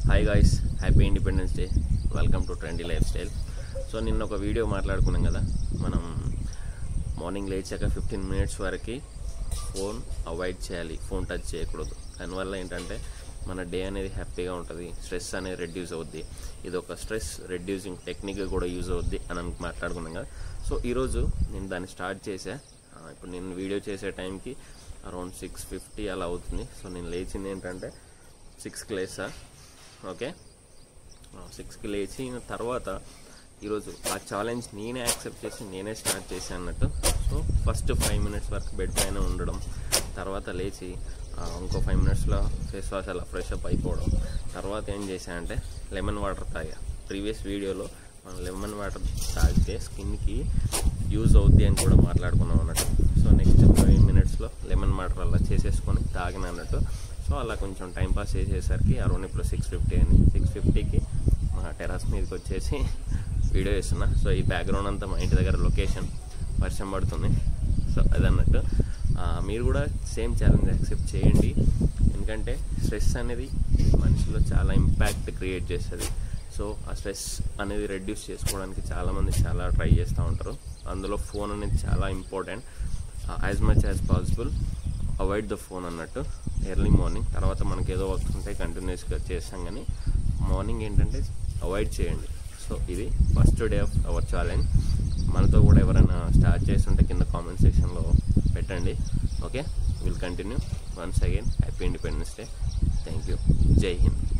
hi guys happy independence day welcome to trendy life style so నిన్న ఒక video మాట్లాడుకున్నాం కదా మనం మార్నింగ్ లేచాక ఫిఫ్టీన్ మినిట్స్ వరకు ఫోన్ అవాయిడ్ చేయాలి ఫోన్ టచ్ చేయకూడదు దానివల్ల ఏంటంటే మన డే అనేది హ్యాపీగా ఉంటుంది స్ట్రెస్ అనేది రెడ్యూస్ అవుద్ది ఇది ఒక స్ట్రెస్ రెడ్యూసింగ్ టెక్నిక్ కూడా యూజ్ అవుద్ది అని అని మాట్లాడుకున్నాం కదా సో ఈరోజు నేను దాన్ని స్టార్ట్ చేసా ఆ, ఇప్పుడు నేను వీడియో చేసే టైంకి అరౌండ్ సిక్స్ ఫిఫ్టీ అలా అవుతుంది సో నేను లేచింది ఏంటంటే సిక్స్కి లేసా ఓకే సిక్స్కి లేచి తర్వాత ఈరోజు ఆ ఛాలెంజ్ నేనే యాక్సెప్ట్ చేసి నేనే స్టార్ట్ చేశాను అన్నట్టు సో ఫస్ట్ ఫైవ్ మినిట్స్ వరకు బెడ్ పైన ఉండడం తర్వాత లేచి ఆ, ఇంకో ఫైవ్ మినిట్స్లో ఫేస్ వాష్ అలా ఫ్రెష్ అప్ అయిపోవడం తర్వాత ఏం చేశా అంటే లెమన్ వాటర్ తాగా ప్రీవియస్ వీడియోలో మనం లెమన్ వాటర్ తాగితే స్కిన్కి యూజ్ అవుద్ది అని కూడా మాట్లాడుకున్నాం అన్నట్టు సో నెక్స్ట్ ఫైవ్ మినిట్స్లో లెమన్ వాటర్ అలా చేసేసుకొని తాగిన అన్నట్టు సో అలా కొంచెం టైం పాస్ చేసేసరికి అరౌండ్ ఇప్పుడు సిక్స్ ఫిఫ్టీ అని సిక్స్ ఫిఫ్టీకి మా టెరాస్ మీదకి వచ్చేసి వీడియో చేస్తున్నా సో ఈ బ్యాక్గ్రౌండ్ అంతా మా ఇంటి దగ్గర లొకేషన్ వర్షం పడుతుంది సో అదన్నట్టు ఆ, మీరు కూడా సేమ్ ఛాలెంజ్ యాక్సెప్ట్ చేయండి ఎందుకంటే స్ట్రెస్ అనేది మనిషిలో చాలా ఇంపాక్ట్ క్రియేట్ చేస్తుంది సో ఆ స్ట్రెస్ అనేది రెడ్యూస్ చేసుకోవడానికి చాలామంది చాలా ట్రై చేస్తూ ఉంటారు అందులో ఫోన్ అనేది చాలా important as much as possible avoid the phone అన్నట్టు ఎర్లీ మార్నింగ్ తర్వాత మనకి ఏదో వర్క్ ఉంటే కంటిన్యూస్గా చేస్తాం కానీ మార్నింగ్ ఏంటంటే అవాయిడ్ చేయండి సో ఇది first day of our challenge మనతో కూడా ఎవరైనా స్టార్ట్ చేస్తుంటే కింద కామెంట్ సెక్షన్లో పెట్టండి okay will continue once again happy independence day thank you జై హింద్